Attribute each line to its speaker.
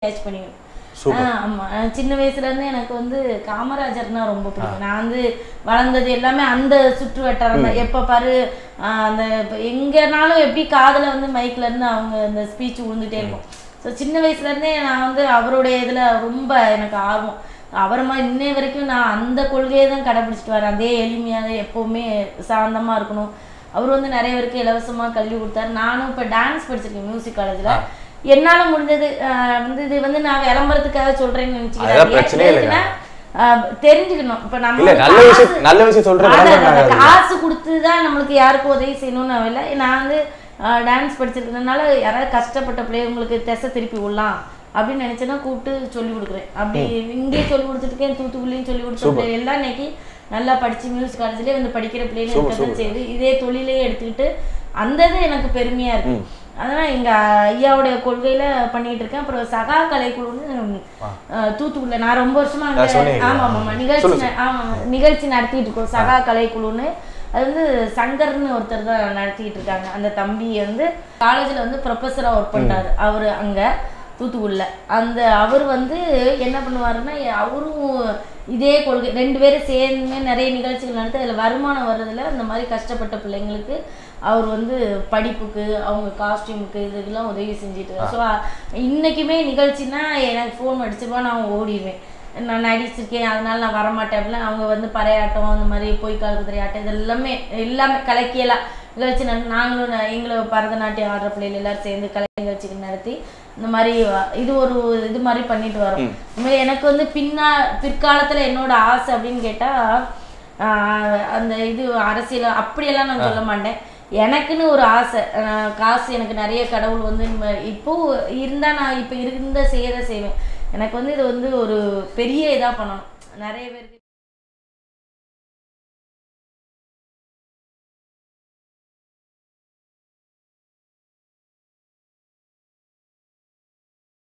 Speaker 1: Catch பண்ணிக்கணும்
Speaker 2: Super.
Speaker 1: ஆ, ஆமா நான் சின்ன வயசுல இருந்து எனக்கு வந்து காமராஜர்னா ரொம்ப பிடிக்கும் நான் வந்து வளர்ந்தது எல்லாமே அந்த சுற்று வட்டாரம் தான் எப்ப பாரு ஆ, அந்த இப்ப எங்கனாலும் எப்படி காதுல வந்து மைக்ல இருந்து அவங்க அந்த ஸ்பீச் விழுந்துட்டே இருக்கும் ஸோ சின்ன வயசுல இருந்தே நான் வந்து அவருடைய இதுல ரொம்ப எனக்கு ஆர்வம் அவர் மாதிரி இன்னை வரைக்கும் நான் அந்த கொள்கையை தான் கடைபிடிச்சிட்டு வரேன் அதே எளிமையாக எப்பவுமே சாந்தமா இருக்கணும் அவர் வந்து நிறைய பேருக்கு இலவசமா கல்வி கொடுத்தாரு நானும் இப்போ டான்ஸ் படிச்சிருக்கேன் மியூசிக் காலேஜ்ல என்னால முடிஞ்சது ஆஹ் வந்து இது வந்து நான் விளம்பரத்துக்காக சொல்றேன்னு
Speaker 2: அதெல்லாம் பிரச்சனையே இல்லைங்க.
Speaker 1: நினைச்சுக்கிறேன் தெரிஞ்சுக்கணும் இப்ப நம்ம
Speaker 2: இல்ல
Speaker 1: வந்து
Speaker 2: நல்ல
Speaker 1: காசு-
Speaker 2: விஷயம் நல்ல விஷயம் சொல்ற
Speaker 1: அதான்,
Speaker 2: விளம்பரம்
Speaker 1: அதான்,
Speaker 2: ஆகாது.
Speaker 1: காசு கொடுத்து தான் நம்மளுக்கு யாருக்கும் உதவி செய்யணும்னு அவ இல்லை நான் வந்து டான்ஸ் படிச்சிருக்கிறதுனால யாராவது கஷ்டப்பட்ட பிள்ளைங்களுக்கு திசை திருப்பி விடலாம் அப்படின்னு நினைச்சேன்னா கூப்பிட்டு சொல்லி கொடுக்குறேன் அப்படி இங்கேயும் சொல்லி கொடுத்துருக்கேன் தூத்துக்குடியும் சொல்லி கொடுத்த பிள்ளை எல்லாம் இன்னைக்கு நல்லா படிச்சு மியூசிக் காலேஜ்லேயே வந்து படிக்கிற பிள்ளைங்க இருக்கதான் செய்யுது இதே தொழிலே எடுத்துக்கிட்டு அந்த இது எனக்கு பெருமையா இருக்கு அதனால் எங்க ஐயாவுடைய கொள்கையில பண்ணிட்டு இருக்கேன் அப்புறம் சகா கலைக்குழுன்னு அஹ், தூத்துக்குடியில நான் ரொம்ப வருஷமா அங்க
Speaker 2: சொன்னீங்க.
Speaker 1: ஆமா ஆமா நிகழ்ச்சி ந- ஆமா நிகழ்ச்சி நடத்திட்டு இருக்கோம் சகா கலைக்குழுன்னு அது வந்து சங்கர்னு ஒருத்தர் தான் நடத்திட்டு இருக்காங்க அந்த தம்பி வந்து காலேஜ்ல வந்து ப்ரொஃபஸரா ஒர்க் பண்றாரு அவரு அங்க தூத்துக்குடியில் அந்த அவர் வந்து என்ன பண்ணுவாருன்னா அவரும் இதே கொள்கை ரெண்டு பேரும் சேர்ந்து நிறைய நிகழ்ச்சிகள் நடத்தி அதில் வருமானம் வர்றதுல அந்த மாதிரி கஷ்டப்பட்ட பிள்ளைங்களுக்கு அவர் வந்து படிப்புக்கு அவங்க காஸ்டியூமுக்கு இதுக்கெல்லாம் உதவி செஞ்சுட்டு ஸோ இன்னைக்குமே நிகழ்ச்சினா எனக்கு ஃபோன் அடிச்சிருவா நான் ஓடிடுவேன் நான் நடிச்சிருக்கேன் அதனால நான் வரமாட்டேன் அப்படிலாம் அவங்க வந்து பறையாட்டம் அந்த மாதிரி பொய்க்கால் குதிரை ஆட்டம் இது எல்லாமே எல்லாமே கலக்கியெல்லாம் நிகழ்ச்சி நட- நாங்களும் ந- எங்களும் பரதநாட்டியம் ஆடுற பிள்ளைகள் எல்லாரும் சேர்ந்து கலை நிகழ்ச்சிகள் நடத்தி இந்த மாதிரி வ- இது ஒரு இது மாதிரி பண்ணிட்டு வரோம் இந்த மாதிரி எனக்கு வந்து பின்னா பிற்காலத்துல என்னோட ஆசை அப்படின்னு கேட்டா ஆஹ் அந்த இது அரசியல் அப்படியெல்லாம் நான் சொல்ல மாட்டேன் எனக்குன்னு ஒரு ஆசை ஆஹ் காசு எனக்கு நிறைய கடவுள் வந்து இந்த மாதிரி- இப்போ இருந்தா நான் இப்போ இருந்த செய்யறத செய்வேன் எனக்கு வந்து இது வந்து ஒரு பெரிய இதா பண்ணணும் நிறைய பேருக்கு